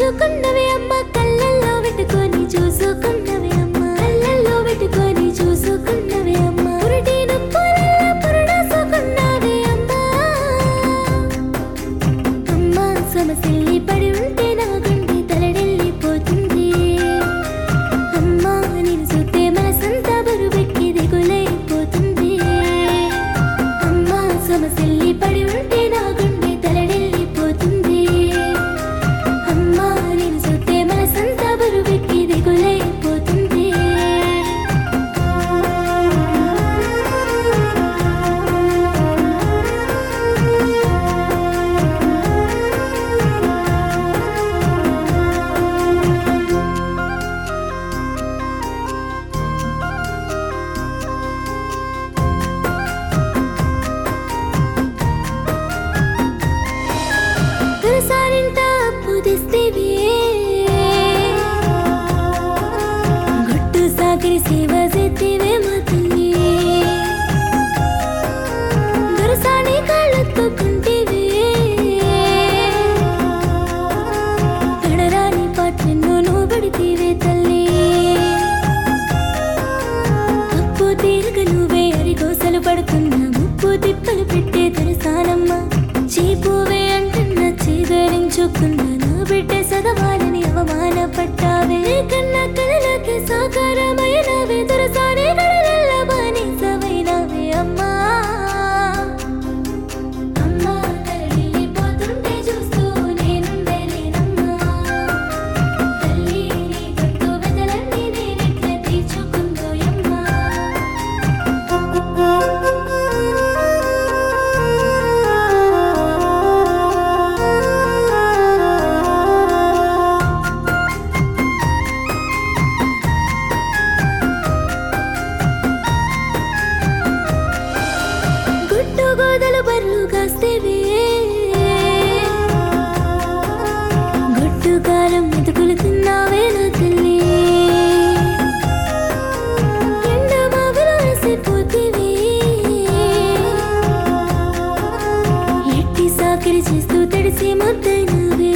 చూసుకున్నవి అమ్మ కళ్ళల్లో పెట్టుకొని చూసుకున్నవి అమ్మ కళ్ళల్లో పెట్టుకొని చూసుకున్నవి అమ్మ పురిటి నొప్పులల్ల పురుడాసుకున్నవి అమ్మ అమ్మ సమసిల్లి పడి ఉంటే నా గుండె తలడెళ్ళిపోతుంది అమ్మా నేను చూస్తే మనసంతా బరువెక్కి దిగులైపోతుంది అమ్మా సమసిల్లి పడి ఉంటే నా గుండె తలడెళ్ళిపోతుంది అమ్మా నేను చూస్తే మనసంతా బరువెక్కి దిగులైపోతుంది తులసారింట అప్పు తెస్తేవే గుట్టు సాకిరి సేవ చేస్తేవే మా తల్లి దొరసాని కాళ్ళొత్తుకుంటేవే పడరాని పాటను నువ్వు పడితేవే తల్లి అప్పు తీరక నువ్వే అరిగోసలు పడుతున్నా ముప్పు తిప్పలు పెట్టే తెరసానమ్మ చీపువే అంటున్న చీదరించుకున్న నా బిడ్డ సదవాలని అవమానపడ్డావే కన్నా కలలకి సాకారమైనవే తెరసానే కడలల్ల బానిసమైనవే అమ్మా అమ్మా తరలిపోతుంటే చూస్తూ నేనుండలేనమ్మా తల్లి నీ కట్టు వెదలన్నీ నేనెట్ల తీర్చుకుందోయమ్మా గుట్టు గోదలు బర్లు కాస్తేవే గుట్టు కారం మెతుకులు తిన్నావే నా తల్లి ఎండ మావిలో వేసిపోతేవే ఎట్టి సాకిరి చేస్తూ తడిసి ముద్దైనవే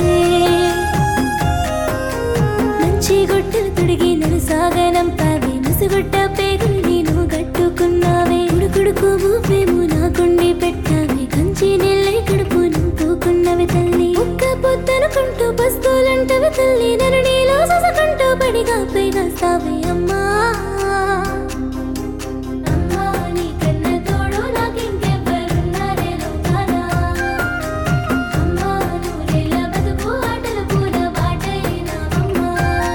మంచి గుట్టలు తొడిగి నన్ను సాగనంపావే ముసుగుట్ట పేగులు నేను గట్టుకున్నావే ఉడుకుడుకు ఊపేము నా గుండి పెట్టావే కంచి నెల్లై కడుపు నింపుకున్నవి తల్లి ఒక్క పొద్దనుకుంటూ పస్తులంటవి తల్లి నన్ను నీలో సొసకుంటూ పడిగా పైగా సావే అమ్మా అమ్మా నీ కన్న తోడు నాకింకెవ్వరున్నారే లోకాన అమ్మా నూరేళ్ళ బతుకు ఆటల పూల బాటైనావమ్మా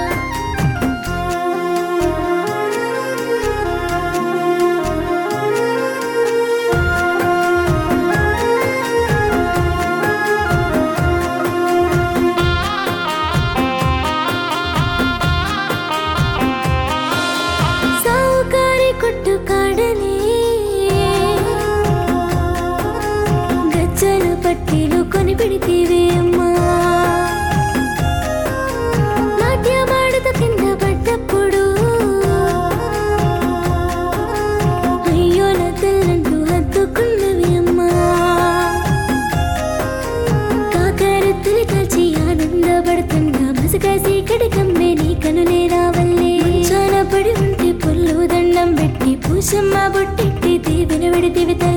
సావుకారి కొట్టు కాడని గజ్జల పట్టీలు కొని పెడితేవే అమ్మా నాట్యమాడుత కింద పడ్డప్పుడు అయ్యో నా తెల్లంటూ హత్తుకున్నవి అమ్మా కాకరత్తులు కాల్చి ఆనందపడుతున్నా మసకాసి కడికమ్మే నీ కనులే రావల్లే చాన పడి ఉంటే పుల్లు దండం పెట్టి పూసమ్మ బొట్టెట్టి దీవెన విడితివి తల్లి